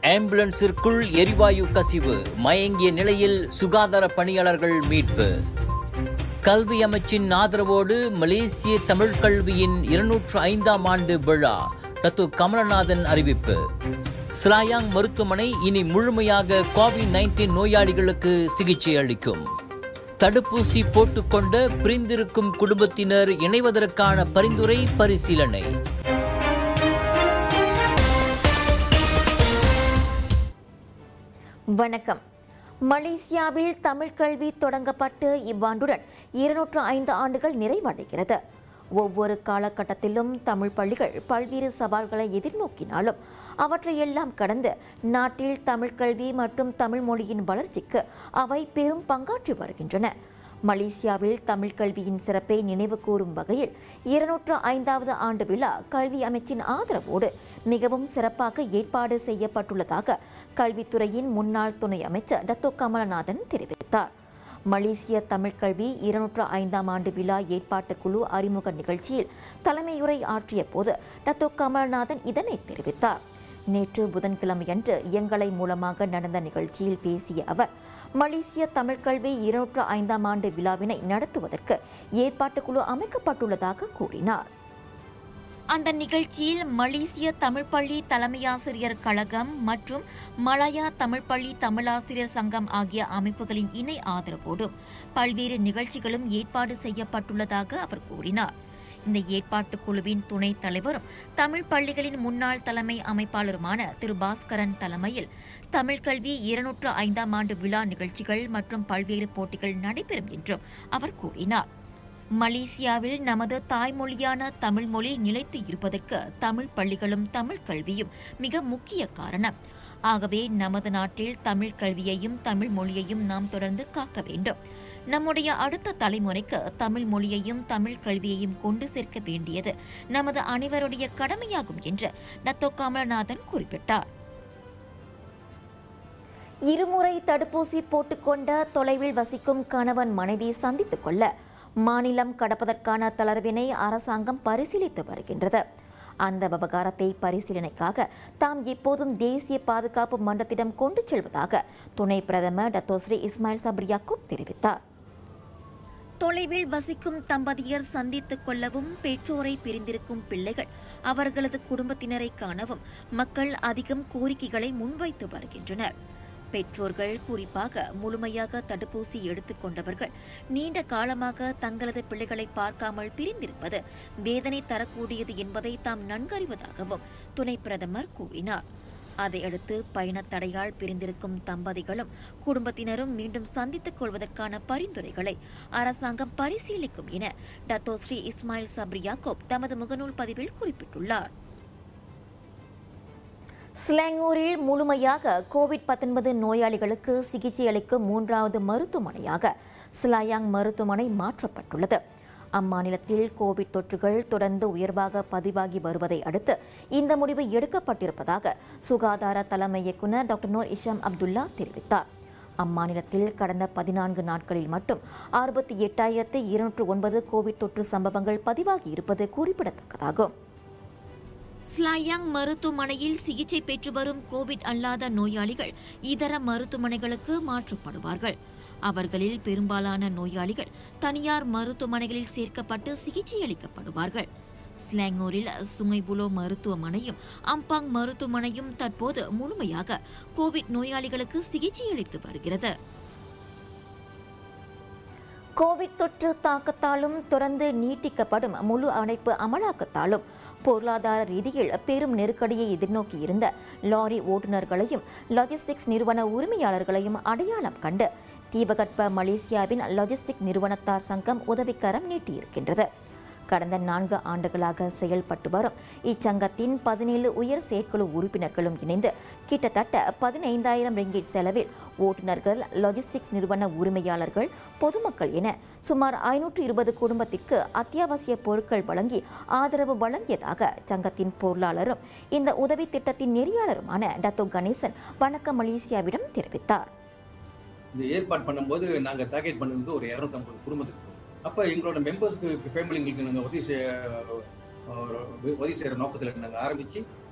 ஆம்புலன்ஸிற்குள் எரிவாயு கசிவு மயங்கிய நிலையில் சுகாதார பணியாளர்கள் மீட்பு கல்வி அமைச்சின் ஆதரவோடு மலேசிய தமிழ் கல்வியின் இருநூற்று ஐந்தாம் ஆண்டு விழா டத்து கமலநாதன் அறிவிப்பு ஸ்லாயாங் மருத்துவமனை இனி முழுமையாக கோவிட் நைன்டீன் நோயாளிகளுக்கு சிகிச்சை அளிக்கும் தடுப்பூசி போட்டுக்கொண்ட பிரிந்திருக்கும் குடும்பத்தினர் இணைவதற்கான பரிந்துரை பரிசீலனை வணக்கம் மலேசியாவில் தமிழ் கல்வி தொடங்கப்பட்டு இவ்வாண்டுடன் இருநூற்று ஐந்து ஆண்டுகள் நிறைவடைகிறது ஒவ்வொரு காலகட்டத்திலும் தமிழ் பள்ளிகள் பல்வேறு சவால்களை எதிர்நோக்கினாலும் அவற்றையெல்லாம் கடந்து நாட்டில் தமிழ் கல்வி மற்றும் தமிழ் மொழியின் வளர்ச்சிக்கு அவை பெரும் பங்காற்றி வருகின்றன மலேசியாவில் தமிழ் கல்வியின் சிறப்பை நினைவு கூறும் வகையில் இருநூற்று ஐந்தாவது ஆண்டு விழா கல்வி அமைச்சின் ஆதரவோடு மிகவும் சிறப்பாக ஏற்பாடு செய்யப்பட்டுள்ளதாக கல்வித்துறையின் முன்னாள் துணை அமைச்சர் டத்தோ கமலநாதன் தெரிவித்தார் மலேசிய தமிழ் கல்வி இருநூற்று ஐந்தாம் ஆண்டு விழா ஏற்பாட்டுக் குழு அறிமுக நிகழ்ச்சியில் தலைமையுரை ஆற்றிய போது டத்தோ கமல்நாதன் இதனை தெரிவித்தார் நேற்று புதன்கிழமையன்று இயங்கலை மூலமாக நடந்த நிகழ்ச்சியில் பேசிய அவர் மலேசிய தமிழ் கல்வி இருநூற்று ஐந்தாம் ஆண்டு விழாவினை நடத்துவதற்கு ஏற்பாட்டுக் குழு அமைக்கப்பட்டுள்ளதாக கூறினார் அந்த நிகழ்ச்சியில் மலேசிய தமிழ் பள்ளி தலைமையாசிரியர் கழகம் மற்றும் மலாயா தமிழ் பள்ளி தமிழாசிரியர் சங்கம் ஆகிய அமைப்புகளின் இணை ஆதரவோடும் பல்வேறு நிகழ்ச்சிகளும் ஏற்பாடு செய்யப்பட்டுள்ளதாக அவர் கூறினார் இந்த ஏற்பாட்டுக் குழுவின் துணைத் தலைவரும் தமிழ் பள்ளிகளின் முன்னாள் தலைமை அமைப்பாளருமான திரு பாஸ்கரன் தலைமையில் தமிழ் கல்வி இருநூற்று ஐந்தாம் ஆண்டு விழா நிகழ்ச்சிகள் மற்றும் பல்வேறு போட்டிகள் நடைபெறும் என்றும் அவர் கூறினார் மலேசியாவில் நமது தாய்மொழியான தமிழ் மொழி நிலைத்து இருப்பதற்கு தமிழ் பள்ளிகளும் தமிழ் கல்வியும் மிக முக்கிய காரணம் ஆகவே நமது நாட்டில் தமிழ் கல்வியையும் தமிழ் மொழியையும் நாம் தொடர்ந்து காக்க வேண்டும் நம்முடைய அடுத்த தலைமுறைக்கு தமிழ் மொழியையும் தமிழ் கல்வியையும் கொண்டு சேர்க்க வேண்டியது நமது அனைவருடைய கடமையாகும் என்று நத்தோ கமலநாதன் குறிப்பிட்டார் இருமுறை தடுப்பூசி போட்டுக்கொண்ட தொலைவில் வசிக்கும் கணவன் மனைவி சந்தித்துக் கொள்ள மாநிலம் கடப்பதற்கான தளர்வினை அரசாங்கம் பரிசீலித்து வருகின்றது அந்த விவகாரத்தை பரிசீலனைக்காக தாம் எப்போதும் தேசிய பாதுகாப்பு மன்றத்திடம் கொண்டு செல்வதாக துணை பிரதமர் டத்தோஸ்ரீ இஸ்மாயில் சப்ரியாக்கூப் தெரிவித்தார் தொலைவில் வசிக்கும் தம்பதியர் சந்தித்துக் கொள்ளவும் பெற்றோரை பிரிந்திருக்கும் பிள்ளைகள் அவர்களது குடும்பத்தினரை காணவும் மக்கள் அதிகம் கோரிக்கைகளை முன்வைத்து வருகின்றனர் பெற்றோர்கள் குறிப்பாக முழுமையாக தடுப்பூசி எடுத்துக் கொண்டவர்கள் நீண்ட காலமாக தங்களது பிள்ளைகளை பார்க்காமல் பிரிந்திருப்பது வேதனை தரக்கூடியது என்பதை தாம் நன்கறிவதாகவும் துணை பிரதமர் கூறினார் அதையடுத்து பயணத் தடையால் பிரிந்திருக்கும் தம்பதிகளும் குடும்பத்தினரும் மீண்டும் சந்தித்துக் கொள்வதற்கான பரிந்துரைகளை அரசாங்கம் பரிசீலிக்கும் என டத்தோ ஸ்ரீ இஸ்மாயில் சப்ரியாக்கோப் தமது முகநூல் பதிவில் குறிப்பிட்டுள்ளார் ஸ்லாங்கூரில் முழுமையாக கோவிட் பத்தொன்பது நோயாளிகளுக்கு சிகிச்சை அளிக்கும் மூன்றாவது மருத்துவமனையாக ஸ்லாயாங் மருத்துவமனை மாற்றப்பட்டுள்ளது அம்மாநிலத்தில் கோவிட் தொற்றுகள் தொடர்ந்து உயர்வாக பதிவாகி வருவதை அடுத்து இந்த முடிவு எடுக்கப்பட்டிருப்பதாக சுகாதார தலைமை இயக்குநர் டாக்டர் நூர் இஷாம் அப்துல்லா தெரிவித்தார் அம்மாநிலத்தில் கடந்த பதினான்கு நாட்களில் மட்டும் அறுபத்தி எட்டாயிரத்து இருநூற்று ஒன்பது கோவிட் தொற்று சம்பவங்கள் பதிவாகி இருப்பது குறிப்பிடத்தக்கதாகும் ஸ்லாயாங் மருத்துவமனையில் சிகிச்சை பெற்று வரும் கோவிட் அல்லாத நோயாளிகள் இதர மருத்துவமனைகளுக்கு மாற்றப்படுவார்கள் அவர்களில் பெரும்பாலான நோயாளிகள் தனியார் மருத்துவமனைகளில் சேர்க்கப்பட்டு சிகிச்சை அளிக்கப்படுவார்கள் ஸ்லாங்கூரில் சுங்கைபுலோ மருத்துவமனையும் அம்பாங் மருத்துவமனையும் தற்போது முழுமையாக கோவிட் நோயாளிகளுக்கு சிகிச்சை அளித்து வருகிறது கோவிட் தொற்று தாக்கத்தாலும் தொடர்ந்து நீட்டிக்கப்படும் முழு அடைப்பு அமலாக்கத்தாலும் பொருளாதார ரீதியில் பெரும் நெருக்கடியை எதிர்நோக்கி இருந்த லாரி ஓட்டுநர்களையும் லாஜிஸ்டிக்ஸ் நிறுவன உரிமையாளர்களையும் அடையாளம் கண்டு தீபகற்ப மலேசியாவின் லாஜிஸ்டிக் நிறுவனத்தார் சங்கம் உதவிக்கரம் நீட்டியிருக்கின்றது கடந்த நான்கு ஆண்டுகளாக செயல்பட்டு வரும் இச்சங்கத்தின் பதினேழு உயர் செயற்குழு உறுப்பினர்களும் இணைந்து கிட்டத்தட்ட பதினைந்தாயிரம் ரிங்கிட் செலவில் ஓட்டுநர்கள் லாஜிஸ்டிக்ஸ் நிறுவன உரிமையாளர்கள் பொதுமக்கள் என சுமார் ஐநூற்று இருபது குடும்பத்திற்கு அத்தியாவசிய பொருட்கள் வழங்கி ஆதரவு வழங்கியதாக சங்கத்தின் பொருளாளரும் இந்த உதவி திட்டத்தின் நெறியாளருமான டத்தோ கணேசன் வணக்கம் மலேசியாவிடம் தெரிவித்தார் இந்த ஏற்பாடு பண்ணும்போது நாங்கள் டார்கெட் பண்ணது ஒரு இரநூத்தம்பது குடும்பத்துக்கு அப்போ எங்களோட மெம்பர்ஸ்க்கு ஃபேமிலிங்களுக்கு நாங்கள் உதவி செய்ய அஹ், உதவி செய்கிற நோக்கத்தில் நாங்கள் ஆரம்பித்து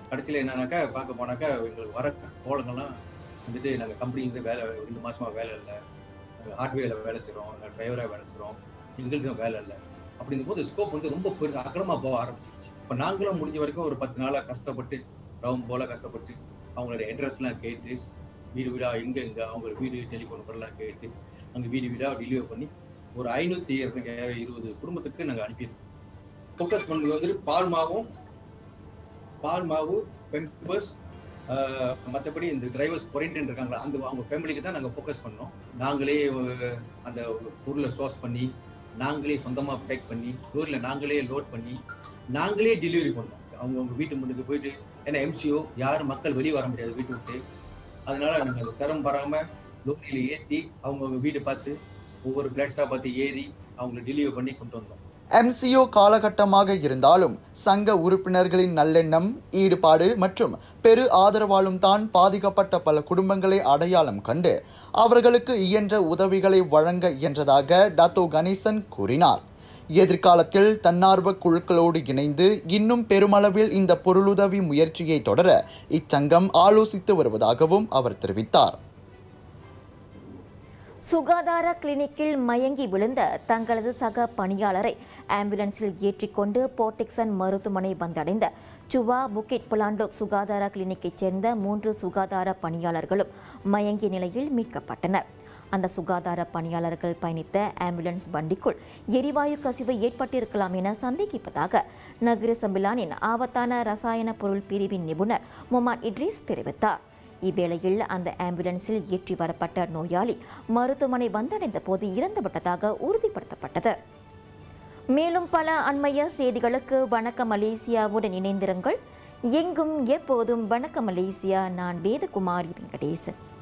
கடைசியில் என்னன்னாக்கா பார்க்க போனாக்கா எங்களுக்கு வர கோலங்கள்லாம் வந்துட்டு நாங்கள் கம்பெனிலேருந்து வேலை ரெண்டு மாசமா வேலை இல்லை ஹார்ட்வேரில் வேலை செய்கிறோம் டிரைவராக வேலை செய்கிறோம் எங்களுக்கும் வேலை இல்லை அப்படிங்கும் போது ஸ்கோப் வந்து ரொம்ப பெரு அகலமாக போக ஆரம்பிச்சிருச்சு இப்போ நாங்களும் முடிஞ்ச வரைக்கும் ஒரு பத்து நாளாக கஷ்டப்பட்டு ரவுண்ட் போல கஷ்டப்பட்டு அவங்களோட அட்ரஸ்லாம் கேட்டு வீடு வீடா எங்கே எங்கே அவங்க வீடு டெலிஃபோன் நம்பர்லாம் கேட்டு அங்கே வீடு வீடாக டெலிவர் பண்ணி ஒரு ஐநூற்றி இருபது குடும்பத்துக்கு நாங்கள் அனுப்பியிருக்கோம் ஃபோக்கஸ் பண்ணது வந்துட்டு பால் மாவும் பால் மாவு பெம்பர்ஸ் மற்றபடி இந்த டிரைவர்ஸ் குவாரண்டைன் இருக்காங்களா அந்த அவங்க ஃபேமிலிக்கு தான் நாங்கள் ஃபோக்கஸ் பண்ணோம் நாங்களே அஹ், அந்த பொருளை சோர்ஸ் பண்ணி நாங்களே சொந்தமாக பேக் பண்ணி ஊரில் நாங்களே லோட் பண்ணி நாங்களே டெலிவரி பண்ணோம் அவங்கவுங்க வீட்டு முன்னுக்கு போயிட்டு ஏன்னா எம்சிஓ யாரும் மக்கள் வெளியே வர முடியாது வீட்டு விட்டு அதனால நாங்கள் அந்த சிரமம் வராமல் லோரியில் ஏற்றி அவங்கவுங்க வீடு பார்த்து ஒவ்வொரு ஃப்ளாட்ஸாக பார்த்து ஏறி அவங்களை டெலிவரி பண்ணி கொண்டு வந்தோம் எம்சிஓ காலகட்டமாக இருந்தாலும் சங்க உறுப்பினர்களின் நல்லெண்ணம் ஈடுபாடு மற்றும் பெரு ஆதரவாலும் தான் பாதிக்கப்பட்ட பல குடும்பங்களை அடையாளம் கண்டு அவர்களுக்கு இயன்ற உதவிகளை வழங்க இயன்றதாக டாத்தோ கணேசன் கூறினார் எதிர்காலத்தில் தன்னார்வ குழுக்களோடு இணைந்து இன்னும் பெருமளவில் இந்த பொருளுதவி முயற்சியை தொடர இச்சங்கம் ஆலோசித்து வருவதாகவும் அவர் தெரிவித்தார் சுகாதார கிளினிக்கில் மயங்கி விழுந்த தங்களது சக பணியாளரை ஆம்புலன்ஸில் ஏற்றிக்கொண்டு போர்டிக்சன் மருத்துவமனை வந்தடைந்த சுவா புக்கிட் புலாண்டோ சுகாதார கிளினிக்கைச் சேர்ந்த மூன்று சுகாதார பணியாளர்களும் மயங்கிய நிலையில் மீட்கப்பட்டனர் அந்த சுகாதார பணியாளர்கள் பயணித்த ஆம்புலன்ஸ் வண்டிக்குள் எரிவாயு கசிவு ஏற்பட்டிருக்கலாம் என சந்தேகிப்பதாக நகர சம்பிலானின் ஆபத்தான ரசாயன பொருள் பிரிவின் நிபுணர் முமான் இட்ரிஸ் தெரிவித்தார் இவ்வேளையில் அந்த ஆம்புலன்ஸில் ஏற்றி வரப்பட்ட நோயாளி மருத்துவமனை வந்தடைந்த போது இறந்துவிட்டதாக உறுதிப்படுத்தப்பட்டது மேலும் பல அண்மைய செய்திகளுக்கு வணக்க மலேசியாவுடன் இணைந்திருங்கள் எங்கும் எப்போதும் வணக்க மலேசியா நான் வேதகுமாரி வெங்கடேசன்